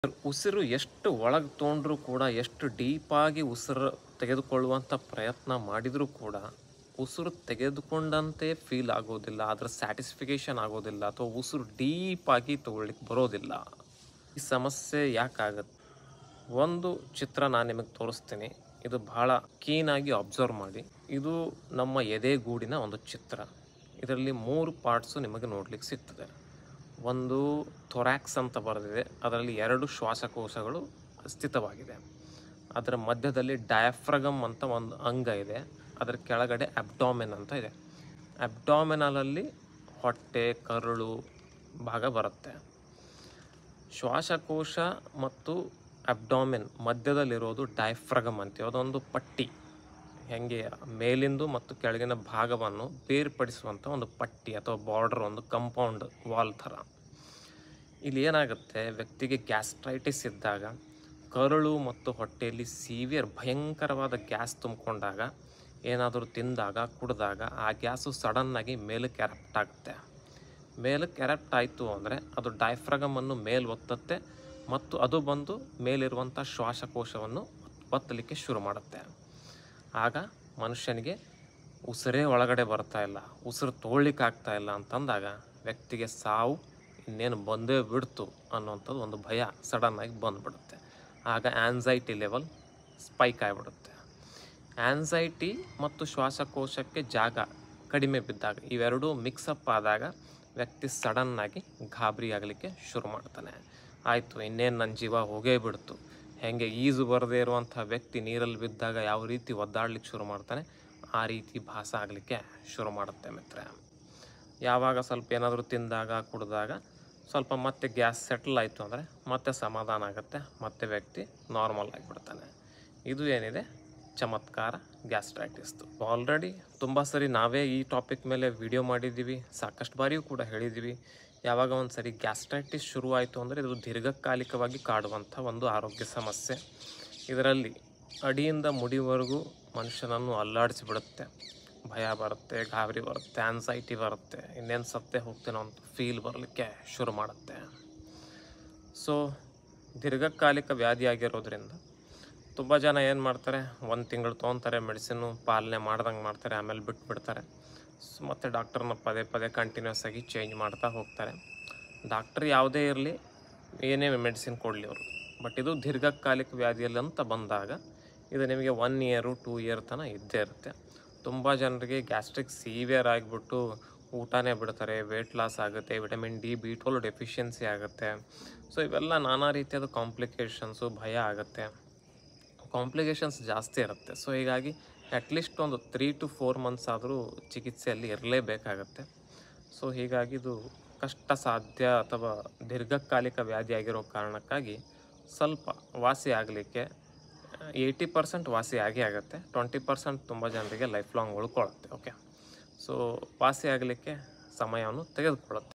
ಉಸಿರು ಎಷ್ಟು ಒಳಗೆ ತೊಗೊಂಡ್ರೂ ಕೂಡ ಎಷ್ಟು ಡೀಪಾಗಿ ಉಸಿರು ತೆಗೆದುಕೊಳ್ಳುವಂಥ ಪ್ರಯತ್ನ ಮಾಡಿದರೂ ಕೂಡ ಉಸಿರು ತೆಗೆದುಕೊಂಡಂತೆ ಫೀಲ್ ಆಗೋದಿಲ್ಲ ಅದರ ಸ್ಯಾಟಿಸ್ಫಿಕೇಶನ್ ಆಗೋದಿಲ್ಲ ಅಥವಾ ಉಸಿರು ಡೀಪಾಗಿ ತಗೊಳ್ಳಿಕ್ಕೆ ಬರೋದಿಲ್ಲ ಈ ಸಮಸ್ಯೆ ಯಾಕಾಗತ್ತೆ ಒಂದು ಚಿತ್ರ ನಾನು ನಿಮಗೆ ತೋರಿಸ್ತೀನಿ ಇದು ಬಹಳ ಕೀನಾಗಿ ಅಬ್ಸರ್ವ್ ಮಾಡಿ ಇದು ನಮ್ಮ ಎದೆಗೂಡಿನ ಒಂದು ಚಿತ್ರ ಇದರಲ್ಲಿ ಮೂರು ಪಾರ್ಟ್ಸು ನಿಮಗೆ ನೋಡ್ಲಿಕ್ಕೆ ಸಿಗ್ತದೆ ಒಂದು ಥೊರ್ಯಾಕ್ಸ್ ಅಂತ ಬರೆದಿದೆ ಅದರಲ್ಲಿ ಎರಡು ಶ್ವಾಸಕೋಶಗಳು ಸ್ಥಿತವಾಗಿದೆ ಅದರ ಮಧ್ಯದಲ್ಲಿ ಡಯಾಫ್ರಗಮ್ ಅಂತ ಒಂದು ಅಂಗ ಇದೆ ಅದರ ಕೆಳಗಡೆ ಅಬ್ಡಾಮೆನ್ ಅಂತ ಇದೆ ಅಬ್ಡಾಮೆನಲಲ್ಲಿ ಹೊಟ್ಟೆ ಕರುಳು ಭಾಗ ಬರುತ್ತೆ ಶ್ವಾಸಕೋಶ ಮತ್ತು ಅಬ್ಡಾಮಿನ್ ಮಧ್ಯದಲ್ಲಿರೋದು ಡೈಫ್ರಗಮ್ ಅಂತೀವಿ ಅದೊಂದು ಪಟ್ಟಿ ಹೆಂಗೆ ಮೇಲಿಂದು ಮತ್ತು ಕೆಳಗಿನ ಭಾಗವನ್ನು ಬೇರ್ಪಡಿಸುವಂಥ ಒಂದು ಪಟ್ಟಿ ಅಥವಾ ಬಾರ್ಡರ್ ಒಂದು ಕಂಪೌಂಡ್ ವಾಲ್ ಥರ ಇಲ್ಲಿ ಏನಾಗುತ್ತೆ ವ್ಯಕ್ತಿಗೆ ಗ್ಯಾಸ್ಟ್ರೈಟಿಸ್ ಇದ್ದಾಗ ಕರುಳು ಮತ್ತು ಹೊಟ್ಟೆಯಲ್ಲಿ ಸೀವಿಯರ್ ಭಯಂಕರವಾದ ಗ್ಯಾಸ್ ತುಂಬಿಕೊಂಡಾಗ ಏನಾದರೂ ತಿಂದಾಗ ಕುಡಿದಾಗ ಆ ಗ್ಯಾಸು ಸಡನ್ನಾಗಿ ಮೇಲಕ್ಕೆ ಎರಪ್ಟ್ ಆಗುತ್ತೆ ಮೇಲಕ್ಕೆ ಎರಪ್ಟ್ ಆಯಿತು ಅಂದರೆ ಅದು ಡೈಫ್ರಗಮನ್ನು ಮೇಲೆ ಒತ್ತತ್ತೆ ಮತ್ತು ಅದು ಬಂದು ಮೇಲಿರುವಂಥ ಶ್ವಾಸಕೋಶವನ್ನು ಒತ್ತಲಿಕ್ಕೆ ಶುರು ಮಾಡುತ್ತೆ ಆಗ ಮನುಷ್ಯನಿಗೆ ಉಸಿರೇ ಒಳಗಡೆ ಬರ್ತಾ ಇಲ್ಲ ಉಸಿರು ತೊಗೊಳ್ಲಿಕ್ಕೆ ಆಗ್ತಾ ಇಲ್ಲ ಅಂತಂದಾಗ ವ್ಯಕ್ತಿಗೆ ಸಾವು ಇನ್ನೇನು ಬಂದೇ ಬಿಡ್ತು ಅನ್ನೋಂಥದ್ದು ಒಂದು ಭಯ ಸಡನ್ನಾಗಿ ಬಂದ್ಬಿಡುತ್ತೆ ಆಗ ಆ್ಯನ್ಸೈಟಿ ಲೆವೆಲ್ ಸ್ಪೈಕ್ ಆಗಿಬಿಡುತ್ತೆ ಆ್ಯನ್ಸೈಟಿ ಮತ್ತು ಶ್ವಾಸಕೋಶಕ್ಕೆ ಜಾಗ ಕಡಿಮೆ ಬಿದ್ದಾಗ ಇವೆರಡೂ ಮಿಕ್ಸಪ್ ಆದಾಗ ವ್ಯಕ್ತಿ ಸಡನ್ನಾಗಿ ಗಾಬರಿ ಆಗಲಿಕ್ಕೆ ಶುರು ಮಾಡ್ತಾನೆ ಆಯಿತು ಇನ್ನೇನು ನನ್ನ ಜೀವ ಹೋಗೇ ಬಿಡ್ತು ಹೆಂಗೆ ಈಜು ಬರದೇ ಇರುವಂಥ ವ್ಯಕ್ತಿ ನೀರಲ್ಲಿ ಬಿದ್ದಾಗ ಯಾವ ರೀತಿ ಒದ್ದಾಡ್ಲಿಕ್ಕೆ ಶುರು ಮಾಡ್ತಾನೆ ಆ ರೀತಿ ಭಾಸ ಆಗಲಿಕ್ಕೆ ಶುರು ಮಾಡುತ್ತೆ ಮಿತ್ರ ಯಾವಾಗ ಸ್ವಲ್ಪ ಏನಾದರೂ ತಿಂದಾಗ ಕುಡಿದಾಗ ಸ್ವಲ್ಪ ಮತ್ತೆ ಗ್ಯಾಸ್ ಸೆಟಲ್ ಆಯಿತು ಅಂದರೆ ಮತ್ತೆ ಸಮಾಧಾನ ಆಗುತ್ತೆ ಮತ್ತೆ ವ್ಯಕ್ತಿ ನಾರ್ಮಲ್ ಆಗಿಬಿಡ್ತಾನೆ ಇದು ಏನಿದೆ ಚಮತ್ಕಾರ ಗ್ಯಾಸ್ಟ್ರೈಟಿಸ್ದು ಆಲ್ರೆಡಿ ತುಂಬ ಸರಿ ನಾವೇ ಈ ಟಾಪಿಕ್ ಮೇಲೆ ವಿಡಿಯೋ ಮಾಡಿದ್ದೀವಿ ಸಾಕಷ್ಟು ಬಾರಿಯೂ ಕೂಡ ಹೇಳಿದ್ದೀವಿ ಯಾವಾಗ ಒಂದು ಸರಿ ಗ್ಯಾಸ್ಟ್ರೈಟಿಸ್ ಶುರುವಾಯಿತು ಅಂದರೆ ಇದು ದೀರ್ಘಕಾಲಿಕವಾಗಿ ಕಾಡುವಂಥ ಒಂದು ಆರೋಗ್ಯ ಸಮಸ್ಯೆ ಇದರಲ್ಲಿ ಅಡಿಯಿಂದ ಮುಡಿವರೆಗೂ ಮನುಷ್ಯನನ್ನು ಅಲ್ಲಾಡಿಸಿಬಿಡುತ್ತೆ ಭಯ ಬರುತ್ತೆ ಗಾಬರಿ ಬರುತ್ತೆ ಆನ್ಸೈಟಿ ಬರುತ್ತೆ ಇನ್ನೇನು ಸತ್ತೇ ಹೋಗ್ತೇನೋ ಅಂತ ಫೀಲ್ ಬರಲಿಕ್ಕೆ ಶುರು ಮಾಡುತ್ತೆ ಸೊ ದೀರ್ಘಕಾಲಿಕ ವ್ಯಾಧಿ ಆಗಿರೋದ್ರಿಂದ ತುಂಬ ಜನ ಏನು ಮಾಡ್ತಾರೆ ಒಂದು ತಿಂಗಳು ತೊಗೊತಾರೆ ಮೆಡಿಸಿನ್ನು ಪಾಲನೆ ಮಾಡ್ದಂಗೆ ಮಾಡ್ತಾರೆ ಆಮೇಲೆ ಬಿಟ್ಬಿಡ್ತಾರೆ ಸ್ ಮತ್ತು ಡಾಕ್ಟರ್ನ ಪದೇ ಪದೇ ಕಂಟಿನ್ಯೂಸ್ ಆಗಿ ಚೇಂಜ್ ಮಾಡ್ತಾ ಹೋಗ್ತಾರೆ ಡಾಕ್ಟ್ರ್ ಯಾವುದೇ ಇರಲಿ ಏನೇ ಮೆಡಿಸಿನ್ ಕೊಡಲಿ ಅವರು ಬಟ್ ಇದು ದೀರ್ಘಕಾಲಿಕ ವ್ಯಾಧಿಯಲ್ಲಿ ಅಂತ ಬಂದಾಗ ಇದು ನಿಮಗೆ ಒನ್ ಇಯರು ಟೂ ಇಯರ್ ತನಕ ಇದ್ದೇ ಇರುತ್ತೆ ತುಂಬ ಜನರಿಗೆ ಗ್ಯಾಸ್ಟ್ರಿಕ್ ಸೀವಿಯರ್ ಆಗಿಬಿಟ್ಟು ಊಟನೇ ಬಿಡ್ತಾರೆ ವೆಯ್ಟ್ ಲಾಸ್ ಆಗುತ್ತೆ vitamin D B twelve deficiency ಆಗುತ್ತೆ ಸೊ ಇವೆಲ್ಲ ನಾನಾ ರೀತಿಯಾದ ಕಾಂಪ್ಲಿಕೇಶನ್ಸು ಭಯ ಆಗುತ್ತೆ ಕಾಂಪ್ಲಿಕೇಶನ್ಸ್ ಜಾಸ್ತಿ ಇರುತ್ತೆ ಸೊ ಹೀಗಾಗಿ ಅಟ್ಲೀಸ್ಟ್ ಒಂದು ತ್ರೀ ಟು ಫೋರ್ ಮಂತ್ಸ್ ಆದರೂ ಚಿಕಿತ್ಸೆಯಲ್ಲಿ ಇರಲೇಬೇಕಾಗತ್ತೆ ಸೊ ಹೀಗಾಗಿ ಇದು ಕಷ್ಟ ಸಾಧ್ಯ ಅಥವಾ ದೀರ್ಘಕಾಲಿಕ ವ್ಯಾಧಿ ಆಗಿರೋ ಕಾರಣಕ್ಕಾಗಿ ಸ್ವಲ್ಪ ವಾಸಿ ಆಗಲಿಕ್ಕೆ ಏಯ್ಟಿ ಪರ್ಸೆಂಟ್ ವಾಸಿ ಆಗೇ ಆಗುತ್ತೆ ಟ್ವೆಂಟಿ ಪರ್ಸೆಂಟ್ ತುಂಬ ಜನರಿಗೆ ಲೈಫ್ ಲಾಂಗ್ ಉಳ್ಕೊಳ್ಳುತ್ತೆ ಓಕೆ ಸೊ ವಾಸಿ ಆಗಲಿಕ್ಕೆ ಸಮಯವನ್ನು ತೆಗೆದುಕೊಳ್ಳುತ್ತೆ